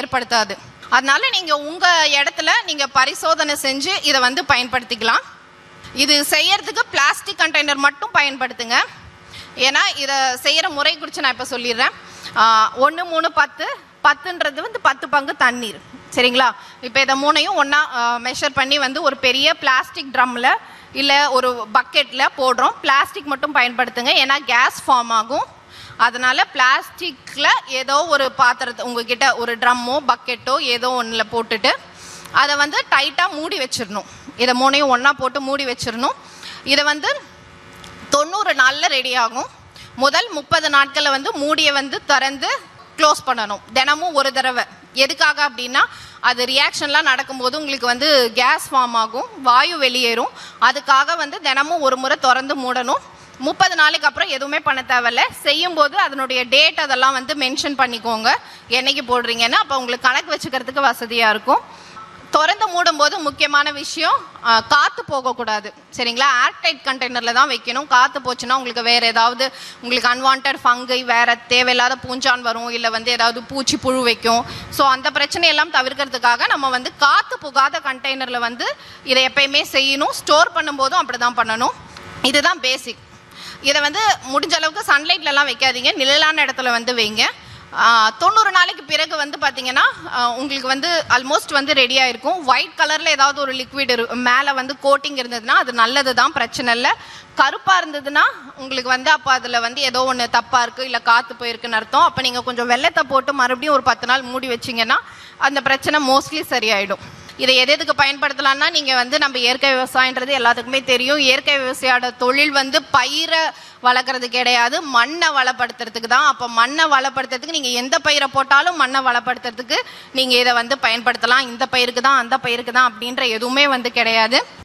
ஏற்படுத்தாது அதனால நீங்க உங்க இடத்துல நீங்க பரிசோதனை செஞ்சு இதை வந்து பயன்படுத்திக்கலாம் இது செய்யறதுக்கு பிளாஸ்டிக் கண்டெய்னர் மட்டும் பயன்படுத்துங்க ஏன்னா இதை செய்யற முறை குறித்து நான் இப்போ சொல்லிடுறேன் ஒன்று மூணு பத்து பத்துன்றது வந்து பத்து பங்கு தண்ணீர் சரிங்களா இப்போ இதை மூணையும் ஒன்றா மெஷர் பண்ணி வந்து ஒரு பெரிய பிளாஸ்டிக் ட்ரம்மில் இல்லை ஒரு பக்கெட்டில் போடுறோம் பிளாஸ்டிக் மட்டும் பயன்படுத்துங்க ஏன்னா கேஸ் ஃபார்ம் ஆகும் அதனால பிளாஸ்டிக்ல ஏதோ ஒரு பாத்திரத்தை உங்ககிட்ட ஒரு ட்ரம்மோ பக்கெட்டோ ஏதோ ஒன்றில் போட்டுட்டு அதை வந்து டைட்டாக மூடி வச்சிடணும் இதை மூணையும் ஒன்றா போட்டு மூடி வச்சிடணும் இதை வந்து தொண்ணூறு நாளில் ரெடி ஆகும் முதல் முப்பது நாட்களில் வந்து மூடியை வந்து திறந்து க்ளோஸ் பண்ணணும் தினமும் ஒரு தடவை எதுக்காக அப்படின்னா அது ரியாக்ஷன்லாம் நடக்கும்போது உங்களுக்கு வந்து கேஸ் ஃபார்ம் ஆகும் வாயு வெளியேறும் அதுக்காக வந்து தினமும் ஒரு முறை திறந்து மூடணும் முப்பது நாளைக்கு அப்புறம் எதுவுமே பண்ண தேவையில்ல செய்யும்போது அதனுடைய டேட் அதெல்லாம் வந்து மென்ஷன் பண்ணிக்கோங்க என்னைக்கு போடுறீங்கன்னா அப்போ உங்களுக்கு கணக்கு வச்சுக்கிறதுக்கு வசதியாக இருக்கும் திறந்து மூடும்போது முக்கியமான விஷயம் ஆ, காத்து போகக்கூடாது சரிங்களா ஏர்டைட் கண்டெய்னரில் தான் வைக்கணும் காத்து போச்சுன்னா உங்களுக்கு வேற ஏதாவது உங்களுக்கு அன்வான்ட் ஃபங்கை வேற தேவையில்லாத பூஞ்சான் வரும் இல்லை வந்து ஏதாவது பூச்சி புழு வைக்கும் ஸோ அந்த பிரச்சனையெல்லாம் தவிர்க்கிறதுக்காக நம்ம வந்து காத்து புகாத கண்டெய்னரில் வந்து இதை எப்பயுமே செய்யணும் ஸ்டோர் பண்ணும்போதும் அப்படி தான் பண்ணணும் இதுதான் பேசிக் இதை வந்து முடிஞ்ச அளவுக்கு சன்லைட்லலாம் வைக்காதீங்க நிழலான இடத்துல வந்து வைங்க ஆஹ் தொண்ணூறு நாளைக்கு பிறகு வந்து பார்த்தீங்கன்னா ஆஹ் உங்களுக்கு வந்து ஆல்மோஸ்ட் வந்து ரெடியாக இருக்கும் ஒயிட் கலரில் ஏதாவது ஒரு லிக்விட் இரு மேலே வந்து கோட்டிங் இருந்ததுன்னா அது நல்லது தான் பிரச்சனை இல்லை கருப்பாக இருந்ததுன்னா உங்களுக்கு வந்து அப்போ அதில் வந்து ஏதோ ஒன்று தப்பாக இருக்குது இல்லை காற்று போயிருக்குன்னு அர்த்தம் அப்போ நீங்கள் கொஞ்சம் வெள்ளத்தை போட்டு மறுபடியும் ஒரு பத்து நாள் மூடி வச்சிங்கன்னா அந்த பிரச்சனை மோஸ்ட்லி சரியாயிடும் இதை எது எதுக்கு பயன்படுத்தலாம்னா நீங்கள் வந்து நம்ம இயற்கை விவசாயன்றது எல்லாத்துக்குமே தெரியும் இயற்கை விவசாயோட தொழில் வந்து பயிரை வளர்க்குறது கிடையாது மண்ணை வளப்படுத்துறதுக்கு தான் அப்போ மண்ணை வளப்படுத்துறதுக்கு நீங்கள் எந்த பயிரை போட்டாலும் மண்ணை வளப்படுத்துறதுக்கு நீங்கள் இதை வந்து பயன்படுத்தலாம் இந்த பயிருக்கு தான் அந்த பயிருக்கு தான் அப்படின்ற எதுவுமே வந்து கிடையாது